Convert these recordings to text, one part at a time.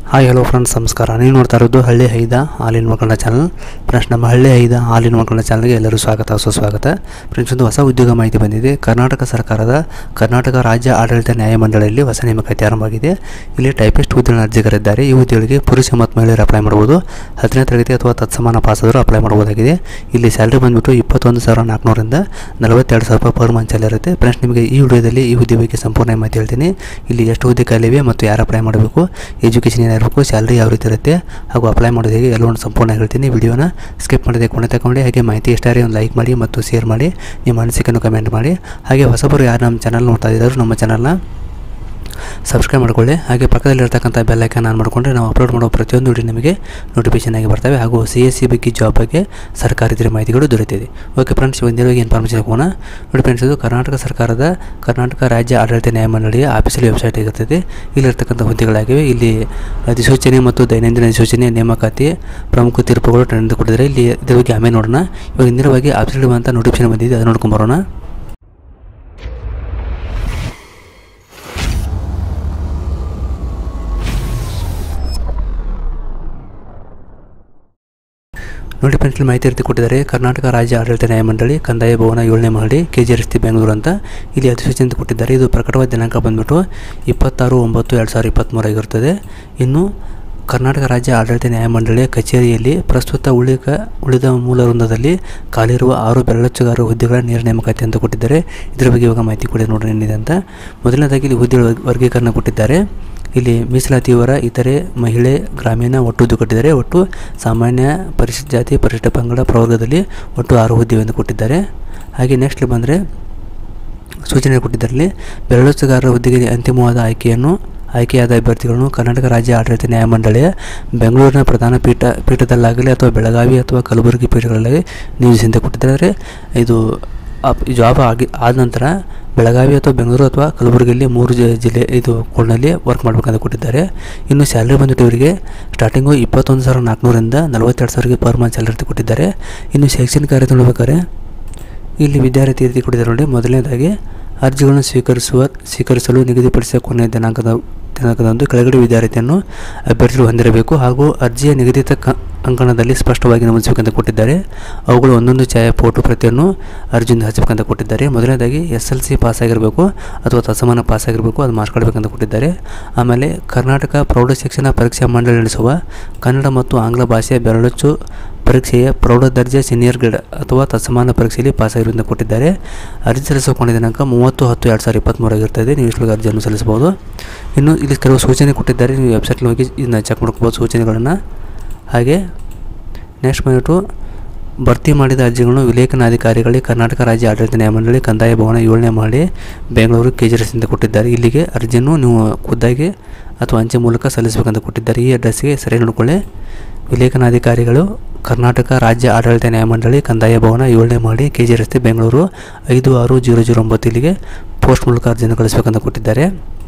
hi hello friends ನಮಸ್ಕಾರ ನೀವು ನೋಡ್ತಾ ಇರೋದು ಹಳ್ಳಿ ಹೈದ ಹಾಲಿನ ಮಕ್ಕಳ ಚಾನಲ್ ಫ್ರೆಂಡ್ಸ್ ನಮ್ಮ ಹಳ್ಳಿ ಹೈದ ಹಾಲಿನ ಮಕ್ಕಳ ಚಾನಲ್ಗೆ ಎಲ್ಲರೂ ಸ್ವಾಗತ ಸುಸ್ವಾಗತ ಫ್ರೆಂಡ್ಸ್ ಒಂದು ಹೊಸ ಉದ್ಯೋಗ ಮಾಹಿತಿ ಬಂದಿದೆ ಕರ್ನಾಟಕ ಸರ್ಕಾರದ ಕರ್ನಾಟಕ ರಾಜ್ಯ ಆಡಳಿತ ನ್ಯಾಯಮಂಡಳಿಯಲ್ಲಿ ಹೊಸ ನೇಮಕಾತಿ ಆರಂಭವಾಗಿದೆ ಇಲ್ಲಿ ಟೈಪಿಸ್ಟ್ ಹುದ್ದೆಗಳ ಅರ್ಜಿಗರಿದ್ದಾರೆ ಈ ಹುದ್ದೆಗಳಿಗೆ ಪುರುಷ ಮತ್ತು ಮಹಿಳೆಯರು ಅಪ್ಲೈ ಮಾಡ್ಬೋದು ಹತ್ತನೇ ತರಗತಿ ಅಥವಾ ತತ್ಸಮಾನ ಪಾಸಾದರೂ ಅಪ್ಲೈ ಮಾಡ್ಬೋದಾಗಿದೆ ಇಲ್ಲಿ ಸ್ಯಾಲ್ರಿ ಬಂದುಬಿಟ್ಟು ಇಪ್ಪತ್ತೊಂದು ಸಾವಿರ ನಾಲ್ಕುನೂರಿಂದ ನಲವತ್ತೆರಡು ಸಾವಿರ ರೂಪಾಯಿ ಪರ್ ಮಂತ್ ಇರುತ್ತೆ ಫ್ರೆಂಡ್ಸ್ ನಿಮಗೆ ಈ ವಿಡಿಯೋದಲ್ಲಿ ಈ ಹುದ್ದೆ ಬಗ್ಗೆ ಸಂಪೂರ್ಣ ಮಾಹಿತಿ ಹೇಳ್ತೀನಿ ಇಲ್ಲಿ ಎಷ್ಟು ಹುದ್ದೆ ಖಾಲಿವೆ ಮತ್ತು ಯಾರು ಅಪ್ಲೈ ಮಾಡಬೇಕು ಎಜುಕೇಷನ್ ಏನಿರಬೇಕು ಸ್ಯಾಲ್ರಿ ಯಾವ ರೀತಿ ಇರುತ್ತೆ ಹಾಗೂ ಅಪ್ಲೈ ಮಾಡೋದು ಹೇಗೆ ಎಲ್ಲವನ್ನು ಸಂಪೂರ್ಣ ಹೇಳ್ತೀನಿ ವಿಡಿಯೋನ ಸ್ಕಿಪ್ ಮಾಡಿದೆ ಕೊನೆ ತಗೊಂಡು ಹಾಗೆ ಮಾಹಿತಿ ಇಷ್ಟಾರೆ ಒಂದು ಲೈಕ್ ಮಾಡಿ ಮತ್ತು ಶೇರ್ ಮಾಡಿ ನಿಮ್ಮ ಅನಿಸಿಕೆಯನ್ನು ಕಮೆಂಟ್ ಮಾಡಿ ಹಾಗೆ ಹೊಸಬರು ಯಾರು ನಮ್ಮ ಚಾನಲ್ ನೋಡ್ತಾ ಇದ್ದಾರೆ ನಮ್ಮ ಚಾನಲ್ನ ಸಬ್ಸ್ಕ್ರೈಬ್ ಮಾಡ್ಕೊಳ್ಳಿ ಹಾಗೆ ಪಕ್ಕದಲ್ಲಿರ್ತಕ್ಕಂಥ ಬೆಲ್ ಐಕಾನ್ ಆನ್ ಮಾಡಿಕೊಂಡ್ರೆ ನಾವು ಅಪ್ಲೋಡ್ ಮಾಡೋ ಪ್ರತಿಯೊಂದು ವಿಡಿಯೋ ನಿಮಗೆ ನೋಟಿಫಿಕೇಶನ್ ಆಗಿ ಬರ್ತವೆ ಹಾಗೂ ಸಿ ಎಸ್ ಸಿ ಬಗ್ಗೆ ಜಾಬ್ ಬಗ್ಗೆ ಸರ್ಕಾರಿ ಇತರ ಮಾಹಿತಿಗಳು ದೊರೆತಿದೆ ಓಕೆ ಫ್ರೆಂಡ್ಸ್ ಒಂದಿರುವಾಗ ಇನ್ಫಾರ್ಮೇಷನ್ ಹೋಗೋಣ ನೋಡಿ ಫ್ರೆಂಡ್ಸ್ ಇದು ಕರ್ನಾಟಕ ಸರ್ಕಾರದ ಕರ್ನಾಟಕ ರಾಜ್ಯ ಆಡಳಿತ ನ್ಯಾಯಮಂಡಳಿಯ ಆಫೀಸಿಯಲ್ ವೆಬ್ಸೈಟ್ ಆಗಿರ್ತದೆ ಇಲ್ಲಿರ್ತಕ್ಕಂಥ ಹುದ್ದೆಗಳಾಗಿವೆ ಇಲ್ಲಿ ಅಧಿಸೂಚನೆ ಮತ್ತು ದೈನಂದಿನ ಅಧಿಸೂಚನೆ ನೇಮಕಾತಿ ಪ್ರಮುಖ ತೀರ್ಪುಗಳು ಟೆಂಡರ್ ಕೊಟ್ಟಿದ್ದಾರೆ ಇಲ್ಲಿ ಇದ್ರ ಬಗ್ಗೆ ಆಮೇಲೆ ನೋಡೋಣ ಇವಾಗ ನೇರವಾಗಿ ಆಫೀಸಿಯಲ್ ಅಂತ ನೋಟಿಫಿಕೇಶನ್ ಬಂದಿದೆ ಅದು ನೋಡ್ಕೊಂಬರೋಣ ನೋಡಿ ಫ್ರೆಂಡ್ಸ್ ಇಲ್ಲಿ ಮಾಹಿತಿ ರೀತಿ ಕೊಟ್ಟಿದ್ದಾರೆ ಕರ್ನಾಟಕ ರಾಜ್ಯ ಆಡಳಿತ ನ್ಯಾಯಮಂಡಳಿ ಕಂದಾಯ ಭವನ ಏಳನೇ ಮಹಡಿ ಕೆ ಜಿ ರಸ್ತೆ ಬೆಂಗಳೂರು ಅಂತ ಇಲ್ಲಿ ಅಧಿಸೂಚನೆ ಅಂತ ಕೊಟ್ಟಿದ್ದಾರೆ ಇದು ಪ್ರಕಟವಾದ ದಿನಾಂಕ ಬಂದ್ಬಿಟ್ಟು ಇಪ್ಪತ್ತಾರು ಒಂಬತ್ತು ಎರಡು ಸಾವಿರದ ಇಪ್ಪತ್ತ್ಮೂರಾಗಿರುತ್ತದೆ ಇನ್ನು ಕರ್ನಾಟಕ ರಾಜ್ಯ ಆಡಳಿತ ನ್ಯಾಯಮಂಡಳಿಯ ಕಚೇರಿಯಲ್ಲಿ ಪ್ರಸ್ತುತ ಉಳಿಕ ಉಳಿದ ಮೂಲ ವೃಂದದಲ್ಲಿ ಖಾಲಿರುವ ಆರು ಬೆರಳಚ್ಚುಗಾರ ಹುದ್ದೆಗಳ ನೇರ ನೇಮಕಾತಿ ಅಂತ ಕೊಟ್ಟಿದ್ದಾರೆ ಇದರ ಬಗ್ಗೆ ಇವಾಗ ಮಾಹಿತಿ ಕೂಡ ನೋಡಿ ಏನಿದೆ ಅಂತ ಮೊದಲನೇದಾಗಿ ಇಲ್ಲಿ ಹುದ್ದೆಗಳ ವರ್ಗೀಕರಣ ಕೊಟ್ಟಿದ್ದಾರೆ ಇಲ್ಲಿ ಮೀಸಲಾತಿಯವರ ಇತರೆ ಮಹಿಳೆ ಗ್ರಾಮೀಣ ಒಟ್ಟು ಹುದ್ದೆ ಕೊಟ್ಟಿದ್ದಾರೆ ಒಟ್ಟು ಸಾಮಾನ್ಯ ಪರಿಶಿಷ್ಟ ಜಾತಿ ಪರಿಶಿಷ್ಟ ಪಂಗಡ ಪ್ರವರ್ಗದಲ್ಲಿ ಒಟ್ಟು ಆರು ಹುದ್ದೆಯನ್ನು ಕೊಟ್ಟಿದ್ದಾರೆ ಹಾಗೆ ನೆಕ್ಸ್ಟ್ ಬಂದರೆ ಸೂಚನೆ ಕೊಟ್ಟಿದ್ದಾರೆ ಇಲ್ಲಿ ಬೆರಳಚ್ಚುಗಾರರ ಹುದ್ದೆಗೆ ಅಂತಿಮವಾದ ಆಯ್ಕೆಯನ್ನು ಆಯ್ಕೆಯಾದ ಅಭ್ಯರ್ಥಿಗಳನ್ನು ಕರ್ನಾಟಕ ರಾಜ್ಯ ಆಡಳಿತ ನ್ಯಾಯಮಂಡಳಿಯ ಬೆಂಗಳೂರಿನ ಪ್ರಧಾನ ಪೀಠ ಪೀಠದಲ್ಲಾಗಲಿ ಅಥವಾ ಬೆಳಗಾವಿ ಅಥವಾ ಕಲಬುರಗಿ ಪೀಠಗಳಲ್ಲಿ ನಿಯೋಜಿಸಿಂದ ಕೊಟ್ಟಿದ್ದಾರೆ ಇದು ಅಪ್ ಜಾಬ್ ಆಗಿ ಆದ ನಂತರ ಬೆಳಗಾವಿ ಅಥವಾ ಬೆಂಗಳೂರು ಅಥವಾ ಕಲಬುರಗಿಯಲ್ಲಿ ಮೂರು ಜ ಜಿಲ್ಲೆ ಇದು ಕೋಡ್ನಲ್ಲಿ ವರ್ಕ್ ಮಾಡಬೇಕಂತ ಕೊಟ್ಟಿದ್ದಾರೆ ಇನ್ನು ಸ್ಯಾಲ್ರಿ ಬಂದ್ಬಿಟ್ಟು ಇವರಿಗೆ ಸ್ಟಾರ್ಟಿಂಗು ಇಪ್ಪತ್ತೊಂದು ಸಾವಿರ ನಾಲ್ಕುನೂರಿಂದ ನಲವತ್ತೆರಡು ಸಾವಿರಕ್ಕೆ ಪರ್ ಮಂತ್ ಸ್ಯಾಲರಿ ಕೊಟ್ಟಿದ್ದಾರೆ ಇನ್ನು ಶೈಕ್ಷಣಿಕ ಕಾರ್ಯ ನೋಡ್ಬೇಕಾದ್ರೆ ಇಲ್ಲಿ ವಿದ್ಯಾರ್ಥಿ ರೀತಿ ಕೊಟ್ಟಿದ್ದಾರೆ ನೋಡಿ ಮೊದಲನೇದಾಗಿ ಅರ್ಜಿಗಳನ್ನು ಸ್ವೀಕರಿಸುವ ಸ್ವೀಕರಿಸಲು ನಿಗದಿಪಡಿಸಿದ ಕೊನೆಯ ದಿನಾಂಕದ ದಿನಾಂಕದಂದು ಕೆಳಗಡೆ ವಿದ್ಯಾರ್ಥಿಯನ್ನು ಅಭ್ಯರ್ಥಿಗಳು ಹೊಂದಿರಬೇಕು ಹಾಗೂ ಅರ್ಜಿಯ ನಿಗದಿತ ಕ ಅಂಕಣದಲ್ಲಿ ಸ್ಪಷ್ಟವಾಗಿ ನಮೂದಿಸಬೇಕಂತ ಕೊಟ್ಟಿದ್ದಾರೆ ಅವುಗಳು ಒಂದೊಂದು ಛಾಯಾ ಫೋಟೋ ಪ್ರತಿಯನ್ನು ಅರ್ಜಿಯಿಂದ ಹಚ್ಚಬೇಕಂತ ಕೊಟ್ಟಿದ್ದಾರೆ ಮೊದಲನೇದಾಗಿ ಎಸ್ ಎಲ್ ಸಿ ಪಾಸ್ ಆಗಿರಬೇಕು ಅಥವಾ ತತ್ಸಮಾನ ಪಾಸ್ ಆಗಿರಬೇಕು ಅದು ಮಾರ್ಕ್ಸ್ ಕೊಡಬೇಕಂತ ಕೊಟ್ಟಿದ್ದಾರೆ ಆಮೇಲೆ ಕರ್ನಾಟಕ ಪ್ರೌಢ ಶಿಕ್ಷಣ ಪರೀಕ್ಷಾ ಮಂಡಳಿ ನಡೆಸುವ ಕನ್ನಡ ಮತ್ತು ಆಂಗ್ಲ ಭಾಷೆಯ ಬೆರಳಚ್ಚು ಪರೀಕ್ಷೆಯ ಪ್ರೌಢ ದರ್ಜೆ ಸೀನಿಯರ್ ಗ್ರೇಡ್ ಅಥವಾ ತತ್ಸಮಾನ ಪರೀಕ್ಷೆಯಲ್ಲಿ ಪಾಸಾಗಿರೋದನ್ನು ಕೊಟ್ಟಿದ್ದಾರೆ ಅರ್ಜಿ ಸಲ್ಲಿಸುವ ಕೊನೆಯ ದಿನಾಂಕ ಮೂವತ್ತು ಹತ್ತು ಎರಡು ಸಾವಿರದ ಇಪ್ಪತ್ತ್ಮೂರಾಗಿರ್ತದೆ ನೀವು ಇಷ್ಟೊಳಗೆ ಅರ್ಜಿಯನ್ನು ಸಲ್ಲಿಸಬಹುದು ಇನ್ನು ಇಲ್ಲಿ ಕೆಲವು ಸೂಚನೆ ಕೊಟ್ಟಿದ್ದಾರೆ ನೀವು ವೆಬ್ಸೈಟ್ಗೆ ಹೋಗಿ ಇದನ್ನ ಚೆಕ್ ಮಾಡ್ಕೋಬೋದು ಸೂಚನೆಗಳನ್ನು ಹಾಗೆ ನೆಕ್ಸ್ಟ್ ಬಂದ್ಬಿಟ್ಟು ಭರ್ತಿ ಮಾಡಿದ ಅರ್ಜಿಗಳನ್ನು ವಿಲೇಖನಾಧಿಕಾರಿಗಳಿಗೆ ಕರ್ನಾಟಕ ರಾಜ್ಯ ಆಡಳಿತ ನ್ಯಾಯಮಂಡಳಿ ಕಂದಾಯ ಭವನ ಏಳನೇ ಮಹಡಿ ಬೆಂಗಳೂರು ಕೆ ಜಿ ರಸ್ತೆಯಿಂದ ಕೊಟ್ಟಿದ್ದಾರೆ ಇಲ್ಲಿಗೆ ಅರ್ಜಿಯನ್ನು ನೀವು ಖುದ್ದಾಗಿ ಅಥವಾ ಅಂಚೆ ಮೂಲಕ ಸಲ್ಲಿಸಬೇಕಂತ ಕೊಟ್ಟಿದ್ದಾರೆ ಈ ಅಡ್ರೆಸ್ಗೆ ಸರಿ ನೋಡಿಕೊಳ್ಳಿ ವಿಲೇಖನಾಧಿಕಾರಿಗಳು ಕರ್ನಾಟಕ ರಾಜ್ಯ ಆಡಳಿತ ನ್ಯಾಯಮಂಡಳಿ ಕಂದಾಯ ಭವನ ಏಳನೇ ಮಹಡಿ ಕೆ ಜಿ ರಸ್ತೆ ಬೆಂಗಳೂರು ಐದು ಆರು ಜೀರೋ ಜೀರೋ ಒಂಬತ್ತು ಇಲ್ಲಿಗೆ ಪೋಸ್ಟ್ ಮೂಲಕ ಅರ್ಜಿಯನ್ನು ಕಳಿಸಬೇಕಂತ ಕೊಟ್ಟಿದ್ದಾರೆ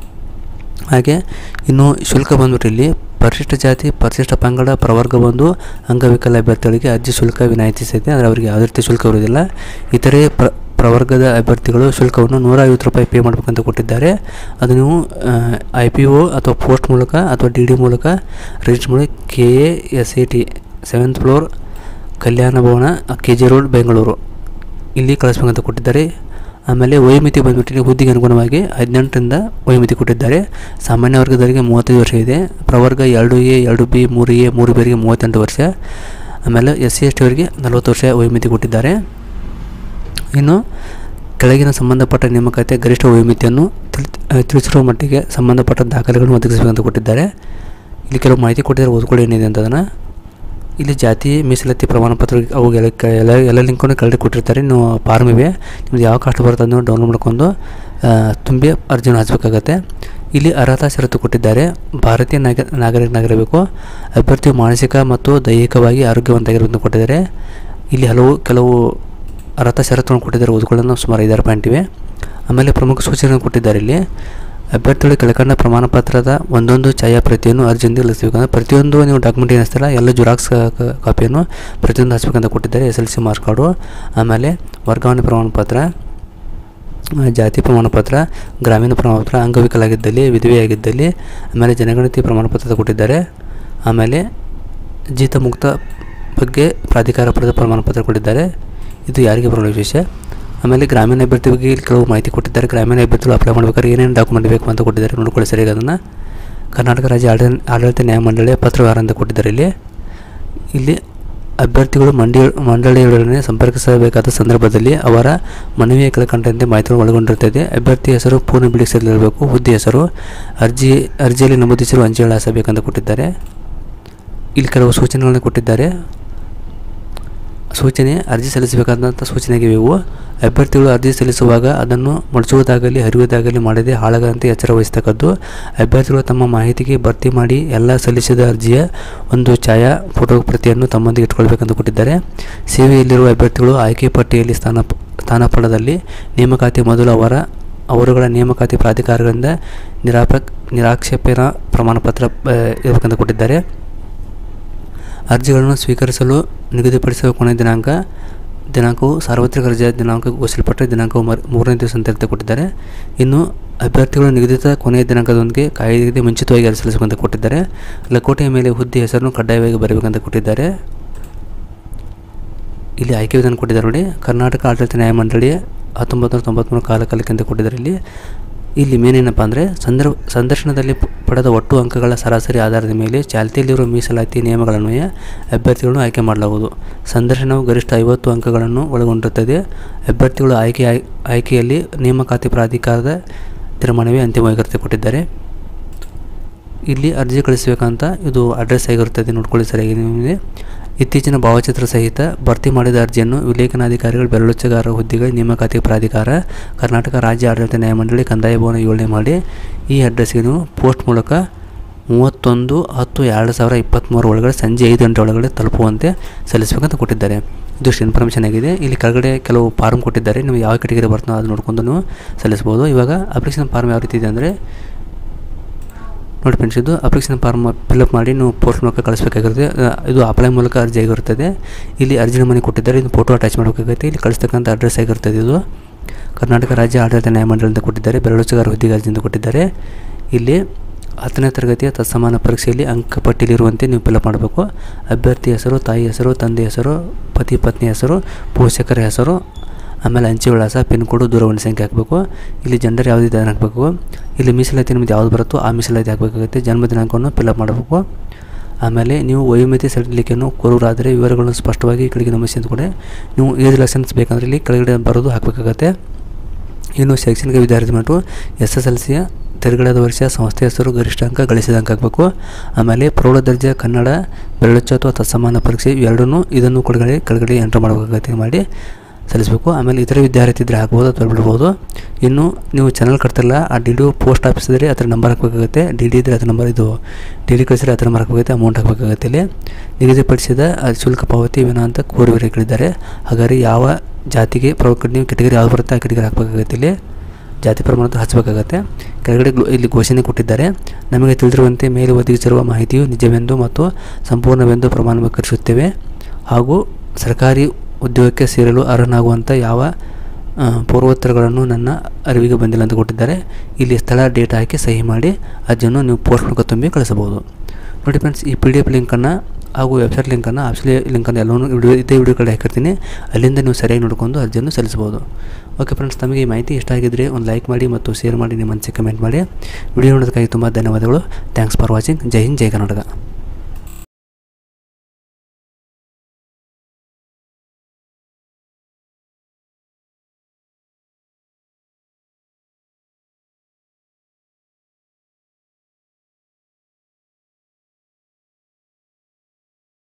ಹಾಗೆ ಇನ್ನು ಶುಲ್ಕ ಬಂದ್ಬಿಟ್ಟು ಇಲ್ಲಿ ಪರಿಶಿಷ್ಟ ಜಾತಿ ಪರಿಶಿಷ್ಟ ಪಂಗಡ ಪ್ರವರ್ಗ ಬಂದು ಅಂಗವಿಕಲ ಅಭ್ಯರ್ಥಿಗಳಿಗೆ ಅರ್ಜಿ ಶುಲ್ಕ ವಿನಾಯಿತಿ ಸಹಿತ ಅಂದರೆ ಅವರಿಗೆ ಯಾವುದೇ ರೀತಿ ಶುಲ್ಕ ಇರುವುದಿಲ್ಲ ಇತರೆ ಪ್ರ ಪ್ರವರ್ಗದ ಅಭ್ಯರ್ಥಿಗಳು ಶುಲ್ಕವನ್ನು ನೂರ ಐವತ್ತು ರೂಪಾಯಿ ಪೇ ಮಾಡಬೇಕಂತ ಕೊಟ್ಟಿದ್ದಾರೆ ಅದು ನೀವು ಐ ಪಿ ಒ ಅಥವಾ ಪೋಸ್ಟ್ ಮೂಲಕ ಅಥವಾ ಡಿ ಡಿ ಮೂಲಕ ರಿಜಿಸ್ಟರ್ ಮಾಡಿ K A S A T seventh floor Kalyana Bhavana K G road Bengaluru ಇಲ್ಲಿ ಕಳಿಸ್ಬೇಕಂತ ಕೊಟ್ಟಿದ್ದಾರೆ ಆಮೇಲೆ ವಯೋಮಿತಿ ಬಂದುಬಿಟ್ಟು ಹುದ್ದೆಗೆ ಅನುಗುಣವಾಗಿ ಹದಿನೆಂಟರಿಂದ ವಯೋಮಿತಿ ಕೊಟ್ಟಿದ್ದಾರೆ ಸಾಮಾನ್ಯ ವರ್ಗದವರಿಗೆ ಮೂವತ್ತೈದು ವರ್ಷ ಇದೆ ಪ್ರವರ್ಗ ಎರಡು ಎ ಎರಡು ಬಿ ಮೂರು ಎ ಮೂರು ಬೇರಿಗೆ ಮೂವತ್ತೆಂಟು ವರ್ಷ ಆಮೇಲೆ ಎಸ್ ಸಿ ಎಸ್ ಟಿ ಅವರಿಗೆ ನಲವತ್ತು ವರ್ಷ ವಯೋಮಿತಿ ಕೊಟ್ಟಿದ್ದಾರೆ ಇನ್ನು ಕೆಳಗಿನ ಸಂಬಂಧಪಟ್ಟ ನೇಮಕಾತಿಯ ಗರಿಷ್ಠ ವಯೋಮಿತಿಯನ್ನು ತಿಳಿಸಿರುವ ಮಟ್ಟಿಗೆ ಸಂಬಂಧಪಟ್ಟ ದಾಖಲೆಗಳನ್ನು ಒದಗಿಸಬೇಕಂತ ಕೊಟ್ಟಿದ್ದಾರೆ ಇಲ್ಲಿ ಕೆಲವು ಮಾಹಿತಿ ಕೊಟ್ಟಿದ್ದಾರೆ ಓದ್ಕೊಳ್ಳಿ ಏನಿದೆ ಅಂತ ಅದನ್ನು ಇಲ್ಲಿ ಜಾತಿ ಮೀಸಲಾತಿ ಪ್ರಮಾಣ ಪತ್ರ ಅವು ಎಲ್ಲ ಎಲ್ಲ ಎಲ್ಲ ಲಿಂಕನ್ನು ಕೆಳಗಡೆ ಕೊಟ್ಟಿರ್ತಾರೆ ನೀವು ಫಾರ್ಮ್ ಇವೆ ನಿಮ್ದು ಯಾವ ಕಾಸ್ಟ್ ಬರುತ್ತೆ ಅದನ್ನು ಡೌನ್ಲೋಡ್ ಮಾಡ್ಕೊಂಡು ತುಂಬಿ ಅರ್ಜಿನ ಹಚ್ಚಬೇಕಾಗತ್ತೆ ಇಲ್ಲಿ ಅರ್ಹತಾ ಷರತ್ತು ಕೊಟ್ಟಿದ್ದಾರೆ ಭಾರತೀಯ ನಾಗ ನಾಗರಿಕನಾಗಿರಬೇಕು ಅಭ್ಯರ್ಥಿಯು ಮಾನಸಿಕ ಮತ್ತು ದೈಹಿಕವಾಗಿ ಆರೋಗ್ಯವಂತಾಗಿರೋದನ್ನು ಕೊಟ್ಟಿದ್ದಾರೆ ಇಲ್ಲಿ ಹಲವು ಕೆಲವು ಅರ್ಹತಾ ಷರತ್ತುಗಳನ್ನು ಕೊಟ್ಟಿದ್ದಾರೆ ಓದ್ಕೊಳ್ಳೋದು ಸುಮಾರು ಐದಾರು ಪಾಯಿಂಟ್ ಇವೆ ಆಮೇಲೆ ಪ್ರಮುಖ ಸೂಚನೆ ಕೊಟ್ಟಿದ್ದಾರೆ ಇಲ್ಲಿ ಅಭ್ಯರ್ಥಿಗಳು ಕೆಳಕಂಡ ಪ್ರಮಾಣ ಪತ್ರದ ಒಂದೊಂದು ಛಾಯಾಪ್ರತಿಯನ್ನು ಅರ್ಜಿಯಿಂದ ಸಲ್ಲಿಸಬೇಕಂದ್ರೆ ಪ್ರತಿಯೊಂದು ನೀವು ಡಾಕ್ಯುಮೆಂಟ್ ಏನಿಸ್ತಲ್ಲ ಎಲ್ಲ ಜುರಾಕ್ಸ್ ಕಾಪಿಯನ್ನು ಪ್ರತಿಯೊಂದು ಹಚ್ಚಬೇಕಂತ ಕೊಟ್ಟಿದ್ದಾರೆ S L C marks card ಆಮೇಲೆ ವರ್ಗಾವಣೆ ಪ್ರಮಾಣ ಪತ್ರ ಆ, ಜಾತಿ ಪ್ರಮಾಣ ಪತ್ರ ಗ್ರಾಮೀಣ ಪ್ರಮಾಣ ಪತ್ರ ಅಂಗವಿಕಲಾಗಿದ್ದಲ್ಲಿ ವಿಧವೆಯಾಗಿದ್ದಲ್ಲಿ ಆಮೇಲೆ ಜನಗಣತಿ ಪ್ರಮಾಣ ಪತ್ರ ಕೊಟ್ಟಿದ್ದಾರೆ ಆಮೇಲೆ ಜೀತ ಮುಕ್ತ ಬಗ್ಗೆ ಪ್ರಾಧಿಕಾರ ಪಡೆದ ಪ್ರಮಾಣ ಪತ್ರ ಕೊಟ್ಟಿದ್ದಾರೆ ಇದು ಯಾರಿಗೆ ಬರಲು ವಿಶೇಷ ಆಮೇಲೆ ಗ್ರಾಮೀಣ ಅಭ್ಯರ್ಥಿ ಬಗ್ಗೆ ಇಲ್ಲಿ ಕೆಲವು ಮಾಹಿತಿ ಕೊಟ್ಟಿದ್ದಾರೆ ಗ್ರಾಮೀಣ ಅಭ್ಯರ್ಥಿಗಳು ಅಪ್ಲೈ ಮಾಡ್ಬೇಕಾದ್ರೆ ಏನೇನು ಡಾಕ್ಯುಮೆಂಟ್ ಬೇಕು ಅಂತ ಕೊಟ್ಟಿದ್ದಾರೆ ನೋಡ್ಕೊಳ್ಳಿ ಸರಿಯಾಗಿ ಅದನ್ನು ಕರ್ನಾಟಕ ರಾಜ್ಯ ಆಡಳಿತ ಆಡಳಿತ ನ್ಯಾಯಮಂಡಳಿಯ ಪತ್ರವ್ಯವಹಾರ ಅಂತ ಕೊಟ್ಟಿದ್ದಾರೆ ಇಲ್ಲಿ ಇಲ್ಲಿ ಅಭ್ಯರ್ಥಿಗಳು ಮಂಡಿ ಮಂಡಳಿಯೊಡನೆ ಸಂಪರ್ಕಿಸಬೇಕಾದ ಸಂದರ್ಭದಲ್ಲಿ ಅವರ ಮನವಿಯ ಕೆಳಕಂಡಂತೆ ಮಾಹಿತಿಗಳು ಒಳಗೊಂಡಿರುತ್ತದೆ ಅಭ್ಯರ್ಥಿ ಹೆಸರು ಪೂರ್ಣ ಬಿಡಿಸಲಿರಬೇಕು ಹುದ್ದೆ ಹೆಸರು ಅರ್ಜಿ ಅರ್ಜಿಯಲ್ಲಿ ನಮೂದಿಸಿರುವ ಅಂಚೆ ವಿಳಾಸ ಬೇಕಂತ ಕೊಟ್ಟಿದ್ದಾರೆ ಇಲ್ಲಿ ಕೆಲವು ಸೂಚನೆಗಳನ್ನು ಕೊಟ್ಟಿದ್ದಾರೆ ಸೂಚನೆ ಅರ್ಜಿ ಸಲ್ಲಿಸಬೇಕಾದಂಥ ಸೂಚನೆಗೆ ಇವು ಅಭ್ಯರ್ಥಿಗಳು ಅರ್ಜಿ ಸಲ್ಲಿಸುವಾಗ ಅದನ್ನು ಮಡಚುವುದಾಗಲಿ ಹರಿಯುವುದಾಗಲಿ ಮಾಡದೆ ಹಾಳಾಗದಂತೆ ಎಚ್ಚರ ವಹಿಸತಕ್ಕದ್ದು ಅಭ್ಯರ್ಥಿಗಳು ತಮ್ಮ ಮಾಹಿತಿಗೆ ಭರ್ತಿ ಮಾಡಿ ಎಲ್ಲ ಸಲ್ಲಿಸಿದ ಅರ್ಜಿಯ ಒಂದು ಛಾಯಾ ಫೋಟೋ ಪ್ರತಿಯನ್ನು ತಮ್ಮೊಂದಿಗೆ ಇಟ್ಕೊಳ್ಬೇಕಂತ ಕೊಟ್ಟಿದ್ದಾರೆ ಸೇವೆಯಲ್ಲಿರುವ ಅಭ್ಯರ್ಥಿಗಳು ಆಯ್ಕೆ ಪಟ್ಟಿಯಲ್ಲಿ ಸ್ಥಾನ ಸ್ಥಾನ ಪಡೆದಲ್ಲಿ ನೇಮಕಾತಿ ಮೊದಲು ಅವರ ಅವರುಗಳ ನೇಮಕಾತಿ ಪ್ರಾಧಿಕಾರಗಳಿಂದ ನಿರಾಪ ನಿರಾಕ್ಷೇಪಣಾ ಪ್ರಮಾಣ ಪತ್ರ ಆ, ಇರಬೇಕಂತ ಕೊಟ್ಟಿದ್ದಾರೆ ಅರ್ಜಿಗಳನ್ನು ಸ್ವೀಕರಿಸಲು ನಿಗದಿಪಡಿಸುವ ಕೊನೆಯ ದಿನಾಂಕ ದಿನಾಂಕವು ಸಾರ್ವತ್ರಿಕ ರಜೆಯ ದಿನಾಂಕ ಘೋಷಿಸಲ್ಪಟ್ಟ ದಿನಾಂಕವು ಮರ್ ಮೂರನೇ ದಿವಸ ಅಂತ ಹೇಳ್ತಾ ಕೊಟ್ಟಿದ್ದಾರೆ ಇನ್ನು ಅಭ್ಯರ್ಥಿಗಳು ನಿಗದಿತ ಕೊನೆಯ ದಿನಾಂಕದೊಂದಿಗೆ ಕಾಯ್ದೆಗೆ ಮುಂಚಿತವಾಗಿ ಅರ್ಜಿ ಸಲ್ಲಿಸಬೇಕಂತ ಕೊಟ್ಟಿದ್ದಾರೆ ಲಕೋಟೆಯ ಮೇಲೆ ಹುದ್ದೆ ಹೆಸರನ್ನು ಕಡ್ಡಾಯವಾಗಿ ಬರಬೇಕಂತ ಕೊಟ್ಟಿದ್ದಾರೆ ಇಲ್ಲಿ ಆಯ್ಕೆ ವಿಧಾನ ಕೊಟ್ಟಿದ್ದಾರೆ ನೋಡಿ ಕರ್ನಾಟಕ ಆಡಳಿತ ನ್ಯಾಯಮಂಡಳಿ ಹತ್ತೊಂಬತ್ತು ನೂರ ತೊಂಬತ್ತ್ಮೂರು ಕಾಲಕಾಲಕ್ಕೆ ಅಂತ ಕೊಟ್ಟಿದ್ದಾರೆ ಇಲ್ಲಿ ಇಲ್ಲಿ ಮೇನ್ ಏನಪ್ಪ ಅಂದರೆ ಸಂದರ್ಭ ಸಂದರ್ಶನದಲ್ಲಿ ಪ- ಪಡೆದ ಒಟ್ಟು ಅಂಕಗಳ ಸರಾಸರಿ ಆಧಾರದ ಮೇಲೆ ಚಾಲ್ತಿಯಲ್ಲಿರುವ ಮೀಸಲಾತಿ ನಿಯಮಗಳನ್ವಯ ಅಭ್ಯರ್ಥಿಗಳನ್ನು ಆಯ್ಕೆ ಮಾಡಲಾಗುವುದು ಸಂದರ್ಶನವು ಗರಿಷ್ಠ ಐವತ್ತು ಅಂಕಗಳನ್ನು ಒಳಗೊಂಡಿರುತ್ತದೆ ಅಭ್ಯರ್ಥಿಗಳು ಆಯ್ಕೆ ಆಯ್- ಆಯ್ಕೆಯಲ್ಲಿ ನೇಮಕಾತಿ ಪ್ರಾಧಿಕಾರದ ತೀರ್ಮಾನವೇ ಅಂತಿಮವಾಗಿರುತ್ತೆ ಕೊಟ್ಟಿದ್ದಾರೆ ಇಲ್ಲಿ ಅರ್ಜಿ ಕಳಿಸಬೇಕಂತ ಇದು ಅಡ್ರೆಸ್ ಆಗಿರುತ್ತದೆ ನೋಡ್ಕೊಳ್ಳಿ ಸರಿಯಾಗಿ ನಿಮಗೆ ಇತ್ತೀಚಿನ ಭಾವಚಿತ್ರ ಸಹಿತ ಭರ್ತಿ ಮಾಡಿದ ಅರ್ಜಿಯನ್ನು ವಿಲೇಖನಾಧಿಕಾರಿಗಳು ಬೆರಳುಚ್ಚಗಾರ ಹುದ್ದೆಗಳ ನೇಮಕಾತಿ ಪ್ರಾಧಿಕಾರ ಕರ್ನಾಟಕ ರಾಜ್ಯ ಆಡಳಿತ ನ್ಯಾಯಮಂಡಳಿ ಕಂದಾಯ ಭವನ ಯೋಜನೆ ಮಾಡಿ ಈ ಅಡ್ರೆಸ್ಗೆ ನೀವು ಪೋಸ್ಟ್ ಮೂಲಕ ಮೂವತ್ತೊಂದು ಹತ್ತು ಎರಡು ಸಾವಿರ ಇಪ್ಪತ್ತ್ಮೂರು ಒಳಗಡೆ ಸಂಜೆ ಐದು ಗಂಟೆ ಒಳಗಡೆ ತಲುಪುವಂತೆ ಸಲ್ಲಿಸಬೇಕಂತ ಕೊಟ್ಟಿದ್ದಾರೆ ಇದಿಷ್ಟು ಇನ್ಫಾರ್ಮೇಷನ್ ಆಗಿದೆ ಇಲ್ಲಿ ಕೆಳಗಡೆ ಕೆಲವು ಫಾರ್ಮ್ ಕೊಟ್ಟಿದ್ದಾರೆ ನೀವು ಯಾವ ಕೆಟಗರಿ ಬರ್ತೋ ಅದು ನೋಡ್ಕೊಂಡು ನೀವು ಸಲ್ಲಿಸ್ಬೋದು ಇವಾಗ ಅಪ್ಲಿಕೇಶನ್ ಫಾರ್ಮ್ ಯಾವ ರೀತಿ ಇದೆ ಅಂದರೆ ನೋಡಿ ಫ್ರೆಂಡ್ಸ್ ಇದು ಅಪ್ಲಿಕೇಶನ್ ಫಾರ್ಮ್ ಫಿಲ್ಅಪ್ ಮಾಡಿ ನೀವು ಪೋಸ್ಟ್ ಮೂಲಕ ಕಳಿಸ್ಬೇಕಾಗಿರುತ್ತೆ ಆ, ಇದು ಅಪ್ಲೈ ಮೂಲಕ ಅರ್ಜಿ ಆಗಿರುತ್ತದೆ ಇಲ್ಲಿ ಅರ್ಜಿ ನಮೂನೆ ಕೊಟ್ಟಿದ್ದಾರೆ ಇದು ಫೋಟೋ ಅಟ್ಯಾಚ್ ಮಾಡಬೇಕಾಗುತ್ತೆ ಇಲ್ಲಿ ಕಳಿಸ್ತಕ್ಕಂಥ ಅಡ್ರೆಸ್ ಆಗಿರ್ತದೆ ಇದು ಕರ್ನಾಟಕ ರಾಜ್ಯ ಆಡಳಿತ ನ್ಯಾಯಮಂಡಳಿ ಅಂತ ಕೊಟ್ಟಿದ್ದಾರೆ ಬೆರಳುಚ್ಚಗಾರ ಹುದ್ದೆಗೆ ಅರ್ಜಿ ಅಂತ ಕೊಟ್ಟಿದ್ದಾರೆ ಇಲ್ಲಿ ಹತ್ತನೇ ತರಗತಿಯ ತತ್ಸಮಾನ ಪರೀಕ್ಷೆಯಲ್ಲಿ ಅಂಕಪಟ್ಟಿಲಿರುವಂತೆ ನೀವು ಫಿಲ್ಅಪ್ ಮಾಡಬೇಕು ಅಭ್ಯರ್ಥಿ ಹೆಸರು ತಾಯಿ ಹೆಸರು ತಂದೆ ಹೆಸರು ಪತಿ ಪತ್ನಿ ಹೆಸರು ಪೋಷಕರ ಹೆಸರು ಆಮೇಲೆ ಅಂಚೆ ವಿಳಾಸ ಪಿನ್ ಕೋಡು ದೂರವಾಣಿ ಸಂಖ್ಯೆ ಹಾಕಬೇಕು ಇಲ್ಲಿ ಜೆಂಡರ್ ಯಾವುದಿದೆ ಅದನ್ನು ಹಾಕಬೇಕು ಇಲ್ಲಿ ಮೀಸಲಾತಿ ನಿಮ್ದು ಯಾವ್ದು ಬರುತ್ತೋ ಆ ಮೀಸಲಾತಿ ಹಾಕಬೇಕಾಗುತ್ತೆ ಜನ್ಮ ದಿನಾಂಕವನ್ನು ಫಿಲ್ಅಪ್ ಮಾಡಬೇಕು ಆಮೇಲೆ ನೀವು ವಯೋಮಿತಿ ಸಡಿಲಿಕೆಯನ್ನು ಕೋರುವರಾದರೆ ವಿವರಗಳನ್ನು ಸ್ಪಷ್ಟವಾಗಿ ಈ ಕಡೆಗೆ ನಮೂದಿಸಿ ಕೂಡ ನೀವು ಏಜ್ ಲೈಸೆನ್ಸ್ ಬೇಕಂದ್ರೆ ಇಲ್ಲಿ ಕೆಳಗಡೆ ಬರೋದು ಹಾಕಬೇಕಾಗತ್ತೆ ಇನ್ನು ಶೈಕ್ಷಣಿಕ ವಿದ್ಯಾರ್ಥಿ ಮಟ್ಟು ಎಸ್ ಎಸ್ ಎಲ್ ಸಿಯ ತಿರುಗಡದ ವರ್ಷ ಸಂಸ್ಥೆ ಹೆಸರು ಗರಿಷ್ಠ ಅಂಕ ಗಳಿಸಿದ ಅಂಕ ಹಾಕಬೇಕು ಆಮೇಲೆ ಪ್ರೌಢ ದರ್ಜೆ ಕನ್ನಡ ಬೆರಳುಚ್ಚು ಅಥವಾ ತತ್ಸಮಾನ ಪರೀಕ್ಷೆ ಇವೆರಡನ್ನೂ ಇದನ್ನು ಕೆಳಗಡೆ ಕೆಳಗಡೆ ಎಂಟ್ರ್ ಮಾಡಬೇಕಾಗತ್ತೆ ಮಾಡಿ ಸಲ್ಲಿಸಬೇಕು ಆಮೇಲೆ ಇತರೆ ವಿದ್ಯಾರ್ಥಿ ಇದ್ದರೆ ಹಾಕ್ಬೋದು ಅಥವಾ ಬಿಡ್ಬೋದು ಇನ್ನು ನೀವು ಚಾನಲ್ ಕಟ್ತಿರಲ್ಲ ಆ ಡಿ ಡಿ ಪೋಸ್ಟ್ ಆಫೀಸ್ ಇದ್ದರೆ ಅದರ ನಂಬರ್ ಹಾಕಬೇಕಾಗುತ್ತೆ ಡಿ ಡಿ ಇದ್ದರೆ ಅದರ ನಂಬರ್ ಇದು ಡಿ ಡಿ ಕಳಿಸಿದ್ರೆ ಅದರ ನಂಬರ್ ಹಾಕಬೇಕಾಗುತ್ತೆ ಅಮೌಂಟ್ ಹಾಕಬೇಕಾಗುತ್ತೆ ಇಲ್ಲಿ ನಿಗದಿಪಡಿಸಿದ ಆ ಶುಲ್ಕ ಪಾವತಿ ವಿನ ಅಂತ ಕೋರಿವರೆ ಕೇಳಿದ್ದಾರೆ ಹಾಗಾದ್ರೆ ಯಾವ ಜಾತಿಗೆ ಪ್ರವರ್ಗ ನೀವು ಕೆಟಗರಿ ಯಾವ್ದು ಬರುತ್ತೆ ಆ ಕೆಟಗರಿ ಹಾಕಬೇಕಾಗುತ್ತೆ ಇಲ್ಲಿ ಜಾತಿ ಪ್ರಮಾಣ ಹಚ್ಚಬೇಕಾಗತ್ತೆ ಕೆಳಗಡೆ ಗ್ಲೋ- ಇಲ್ಲಿ ಘೋಷಣೆ ಕೊಟ್ಟಿದ್ದಾರೆ ನಮಗೆ ತಿಳಿದಿರುವಂತೆ ಮೇಲೆ ಒದಗಿಸಿರುವ ಮಾಹಿತಿಯು ನಿಜವೆಂದು ಮತ್ತು ಸಂಪೂರ್ಣವೆಂದು ಪ್ರಮಾಣೀಕರಿಸುತ್ತೇವೆ ಹಾಗೂ ಸರ್ಕಾರಿ ಉದ್ಯೋಗಕ್ಕೆ ಸೇರಲು ಅರ್ಹನಾಗುವಂಥ ಯಾವ ಆ, ಪೂರ್ವೋತ್ತರಗಳನ್ನು ನನ್ನ ಅರಿವಿಗೆ ಬಂದಿಲ್ಲ ಅಂತ ಕೊಟ್ಟಿದ್ದಾರೆ ಇಲ್ಲಿ ಸ್ಥಳ ಡೇಟ್ ಹಾಕಿ ಸಹಿ ಮಾಡಿ ಅರ್ಜಿಯನ್ನು ನೀವು ಪೋಸ್ಟ್ ಮೂಲಕ ತುಂಬಿ ಕಳಿಸಬಹುದು ನೋಡಿ ಫ್ರೆಂಡ್ಸ್ ಈ ಪಿ ಡಿ ಎಫ್ ಲಿಂಕನ್ನು ಹಾಗೂ ವೆಬ್ಸೈಟ್ ಲಿಂಕನ್ನು ಆಪ್ಷನ್ ಲಿಂಕನ್ನು ಎಲ್ಲವನ್ನೂ ವಿಡಿಯೋ ಇದೇ ವಿಡಿಯೋ ಕಡೆ ಹಾಕಿರ್ತೀನಿ ಅಲ್ಲಿಂದ ನೀವು ಸರಿಯಾಗಿ ನೋಡ್ಕೊಂಡು ಅರ್ಜಿಯನ್ನು ಸಲ್ಲಿಸಬಹುದು ಓಕೆ ಫ್ರೆಂಡ್ಸ್ ತಮಗೆ ಈ ಮಾಹಿತಿ ಇಷ್ಟ ಆಗಿದ್ದರೆ ಒಂದು ಲೈಕ್ ಮಾಡಿ ಮತ್ತು ಶೇರ್ ಮಾಡಿ ನಿಮ್ಮ ಮನಸ್ಸಿಗೆ ಕಮೆಂಟ್ ಮಾಡಿ ವಿಡಿಯೋ ನೋಡೋದಕ್ಕಾಗಿ ತುಂಬ ಧನ್ಯವಾದಗಳು ಥ್ಯಾಂಕ್ಸ್ ಫಾರ್ ವಾಚಿಂಗ್ ಜೈ ಹಿಂದ್ ಜೈ ಕರ್ನಾಟಕ